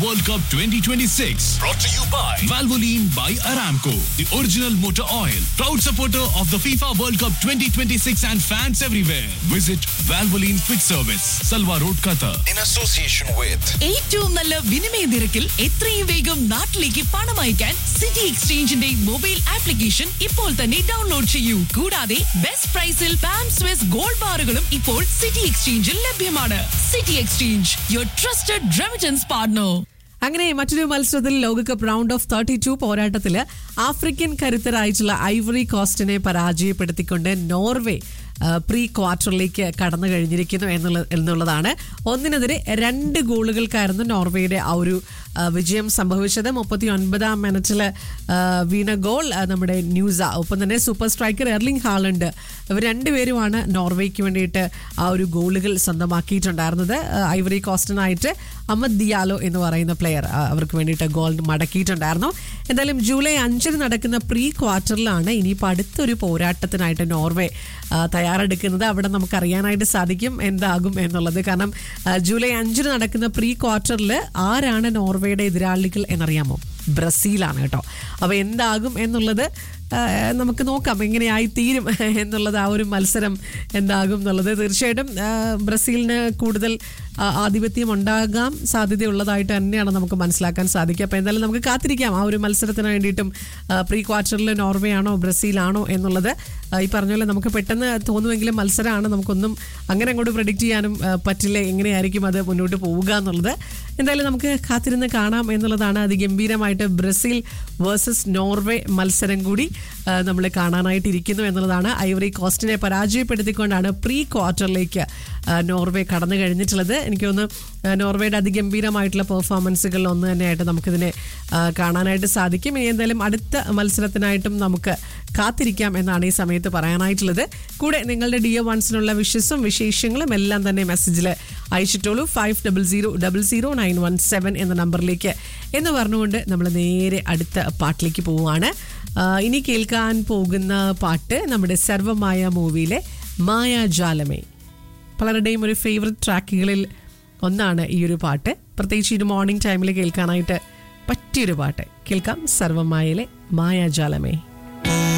World Cup 2026. Brought to you by Valvoline by Aramco, the original motor oil. Proud supporter of the FIFA World Cup 2026 and fans everywhere. Visit Valvoline Quick Service, Salwa Road, Qatar. in association with ഏറ്റവും നല്ല വിനിമയ നിരക്കിൽ എത്രയും വേഗം നാട്ടിലേക്ക് പണം അയക്കാൻ city എക്സ്ചേഞ്ചിന്റെ mobile application ഇപ്പോൾ തന്നെ ഡൗൺലോഡ് ചെയ്യൂ കൂടാതെ ബെസ്റ്റ് പ്രൈസിൽ പാം സ്വിസ് ഗോൾഡ് ബാറുകളും ഇപ്പോൾ സിറ്റി എക്സ്ചേഞ്ചിൽ ലഭ്യമാണ് city exchange your trusted remittance partner അങ്ങനെ മറ്റൊരു മത്സരത്തിൽ ലോകകപ്പ് റൗണ്ട് ഓഫ് തേർട്ടി ടു പോരാട്ടത്തിൽ ആഫ്രിക്കൻ കരുത്തരായിട്ടുള്ള ഐവറി കോസ്റ്റിനെ പരാജയപ്പെടുത്തിക്കൊണ്ട് നോർവേ ആ, പ്രീ ക്വാർട്ടറിലേക്ക് കടന്നു കഴിഞ്ഞിരിക്കുന്നു എന്നുള്ള എന്നുള്ളതാണ് ഒന്നിനെതിരെ രണ്ട് ഗോളുകൾക്കായിരുന്നു നോർവേയുടെ ആ ഒരു ആ, വിജയം സംഭവിച്ചത് മുപ്പത്തി ഒൻപതാം മിനിറ്റിൽ വീണ ഗോൾ ആ, നമ്മുടെ ന്യൂസ ഒപ്പം തന്നെ സൂപ്പർ സ്ട്രൈക്കർ എർലിംഗ് ഹാളണ്ട് ഇവർ രണ്ടുപേരുമാണ് നോർവേക്ക് വേണ്ടിയിട്ട് ആ ഒരു ഗോളുകൾ സ്വന്തമാക്കിയിട്ടുണ്ടായിരുന്നത് ആ, ഐവറി കോസ്റ്റിനായിട്ട് അമദ് ദിയാലോ എന്ന് പറയുന്ന പ്ലെയർ ആ, അവർക്ക് വേണ്ടിയിട്ട് ഗോൾ മടക്കിയിട്ടുണ്ടായിരുന്നു എന്തായാലും ജൂലൈ അഞ്ചിന് നടക്കുന്ന പ്രീ ക്വാർട്ടറിലാണ് ഇനിയിപ്പോൾ അടുത്തൊരു പോരാട്ടത്തിനായിട്ട് നോർവേ ആ, തയ്യാറെടുക്കുന്നത് അവിടെ നമുക്ക് അറിയാനായിട്ട് സാധിക്കും എന്താകും എന്നുള്ളത് കാരണം ആ, ജൂലൈ അഞ്ചിന് നടക്കുന്ന പ്രീ ക്വാർട്ടറിൽ ആരാണ് നോർവേയുടെ എതിരാളികൾ എന്നറിയാമോ ബ്രസീലാണ് കേട്ടോ അപ്പോൾ എന്താകും എന്നുള്ളത് ആ, നമുക്ക് നോക്കാം എങ്ങനെയായി തീരും എന്നുള്ളത് ആ ഒരു മത്സരം എന്താകും എന്നുള്ളത് തീർച്ചയായിട്ടും ആ, ബ്രസീലിന് കൂടുതൽ ആ, ആധിപത്യം ഉണ്ടാകാൻ സാധ്യതയുള്ളതായിട്ട് തന്നെയാണ് നമുക്ക് മനസ്സിലാക്കാൻ സാധിക്കുക അപ്പോൾ എന്തായാലും നമുക്ക് കാത്തിരിക്കാം ആ ഒരു മത്സരത്തിന് വേണ്ടിയിട്ടും ആ, പ്രീ ക്വാർട്ടറിൽ നോർവേ ആണോ ബ്രസീലാണോ എന്നുള്ളത് ആ, ഈ പറഞ്ഞ പോലെ നമുക്ക് പെട്ടെന്ന് തോന്നുമെങ്കിലും മത്സരമാണ് നമുക്കൊന്നും അങ്ങനെ അങ്ങോട്ട് പ്രഡിക്റ്റ് ചെയ്യാനും ആ, പറ്റില്ല എങ്ങനെയായിരിക്കും അത് മുന്നോട്ട് പോവുക എന്നുള്ളത് എന്തായാലും നമുക്ക് കാത്തിരുന്ന് കാണാം എന്നുള്ളതാണ് അതിഗംഭീരമായിട്ട് ബ്രസീൽ വേഴ്സസ് നോർവേ മത്സരം കൂടി നമ്മൾ കാണാനായിട്ട് ഇരിക്കുന്നു എന്നുള്ളതാണ് ഐവറി കോസ്റ്റിനെ പരാജയപ്പെടുത്തിക്കൊണ്ടാണ് പ്രീ ക്വാർട്ടറിലേക്ക് ആ, നോർവേ കടന്നു കഴിഞ്ഞിട്ടുള്ളത് എനിക്ക് തോന്നുന്നു ആ, നോർവേയുടെ അതിഗംഭീരമായിട്ടുള്ള പെർഫോമൻസുകളിൽ ഒന്ന് തന്നെയായിട്ട് നമുക്കിതിനെ ആ, കാണാനായിട്ട് സാധിക്കും ഇനി എന്തായാലും അടുത്ത മത്സരത്തിനായിട്ടും നമുക്ക് കാത്തിരിക്കാം എന്നാണ് ഈ സമയത്ത് പറയാനായിട്ടുള്ളത് കൂടെ നിങ്ങളുടെ ഡി എ വൺസിനുള്ള വിഷസും വിശേഷങ്ങളും എല്ലാം തന്നെ മെസ്സേജിൽ അയച്ചിട്ടുള്ളൂ five double zero double zero nine one seven എന്ന നമ്പറിലേക്ക് എന്ന് പറഞ്ഞുകൊണ്ട് നമ്മൾ നേരെ അടുത്ത പാട്ടിലേക്ക് പോവുകയാണ് ആ, ഇനി കേൾക്കാൻ പോകുന്ന പാട്ട് നമ്മുടെ സർവമായ മൂവിയിലെ മായാജാലമേ പലരുടെയും ഒരു ഫേവററ്റ് ട്രാക്കുകളിൽ ഒന്നാണ് ഈ ഒരു പാട്ട് പ്രത്യേകിച്ച് ഈ ഒരു മോർണിംഗ് ടൈമിൽ കേൾക്കാനായിട്ട് പറ്റിയൊരു പാട്ട് കേൾക്കാം സർവമായയിലെ മായാജാലമേ